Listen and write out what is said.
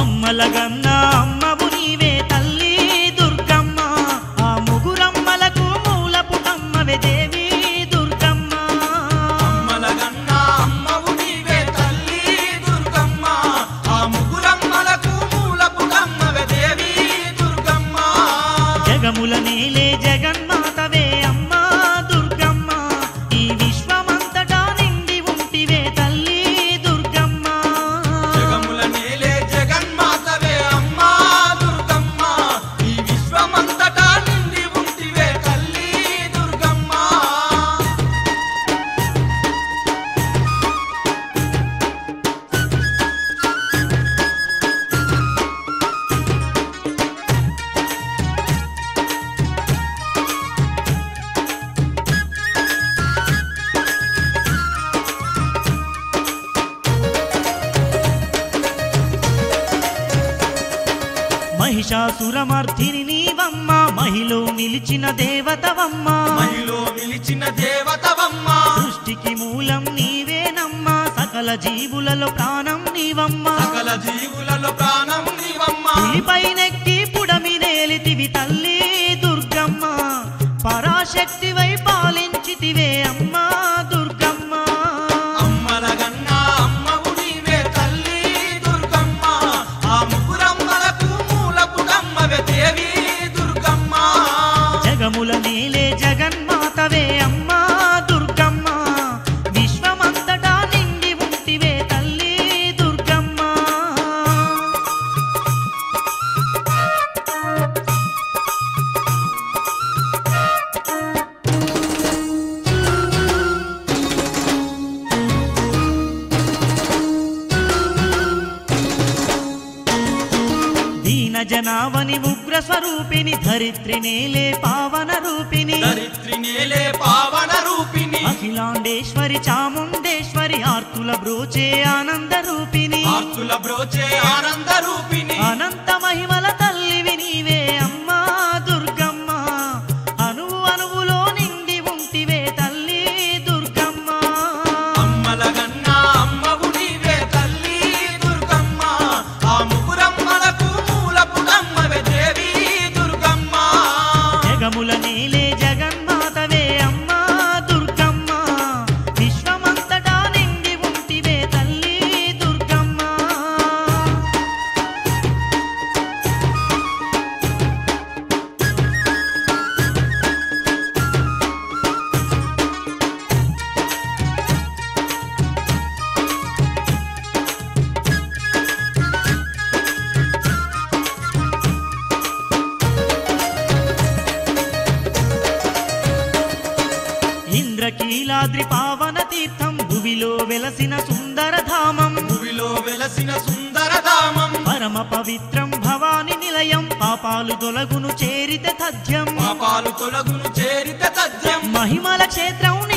అమ్మలగన్న అమ్మవు నీవే తల్లి దుర్గమ్మ ఆ ముగురమ్మలకు మూల పుటమ్మవే దేవి దుర్గమ్మ అమ్మలగన్న అమ్మవు నీవే తల్లి దుర్గమ్మ ఆ ముగ్గురమ్మలకు మూలపుటమ్మవే దేవి దుర్గమ్మ జగముల నేలే జగన్మాతవే అమ్మా దుర్గమ్మ ఈ విశ్వమంతటా నిండి ఉంటివే తల్లి దుర్గమ్మ జగముల నేలే జగన్మాతవే అమ్మా దుర్గమ్మ ఈ విశ్వమంతటా నిండి ఉంటివే తల్లి దుర్గమ్మ మహిషాసురమర్ధిని నీవమ్మ మహిలో నిలిచిన దేవతవమ్మ మహిలో నిలిచిన దేవతవమ్మ సృష్టికి మూలం నీవేనమ్మ సకల జీవులలో ప్రాణం నీవమ్మ సకల జీవులలో ప్రాణం నీవమ్మ పులిపైనెక్కి పుడమి నేలితివి తల్లి దుర్గమ్మ పరాశక్తివై పాలించితివే అమ్మా దుర్గమ్మ అమ్మలగన్న అమ్మవు నీవే తల్లి దుర్గమ్మ ఆ ముగ్గురమ్మలకు మూలపుటమ్మవే దేవి దుర్గమ్మ జగముల నేలే జగన్మాతవే అమ్మా దుర్గమ్మ విశ్వమంతటా నిండి ఉంటివే తల్లి దుర్గమ్మ దీన జనావని ఉగ్ర స్వరూపిణి ధరిత్రి నేలే పావన రూపిణి దరిత్రి నేలే పావన రూపిణి అఖిలాండేశ్వరి చాముండేశ్వరి ఆర్తుల బ్రోచే ఆనంద రూపిణి ఆర్తుల బ్రోచే ఆనంద రూపిణి అనంత మహిమల తల్లివి నీవే అమ్మా దుర్గమ్మ అణువు అణువులో నిండి ఉంటివే తల్లి దుర్గమ్మ అమ్మలగన్న అమ్మవు నీవే తల్లి దుర్గమ్మ ఆ ముగ్గురమ్మలకు మూలపుటమ్మవే దేవి దుర్గమ్మ జగముల నేలే జగన్మాతవే అమ్మా దుర్గమ్మ విశ్వమంతటా నిండి ఉంటివే తల్లి దుర్గమ్మ ఇంద్రకీలాద్రి పావన తీర్థం భువిలో వెలసిన సుందర ధామం భూమిలో వెలసిన సుందరధామం పరమ పవిత్రం భవాని నిలయం పాపాలు తొలగును చేరితే తథ్యం పాపాలు తొలగును చేరిత తథ్యం మహిమల క్షేత్రం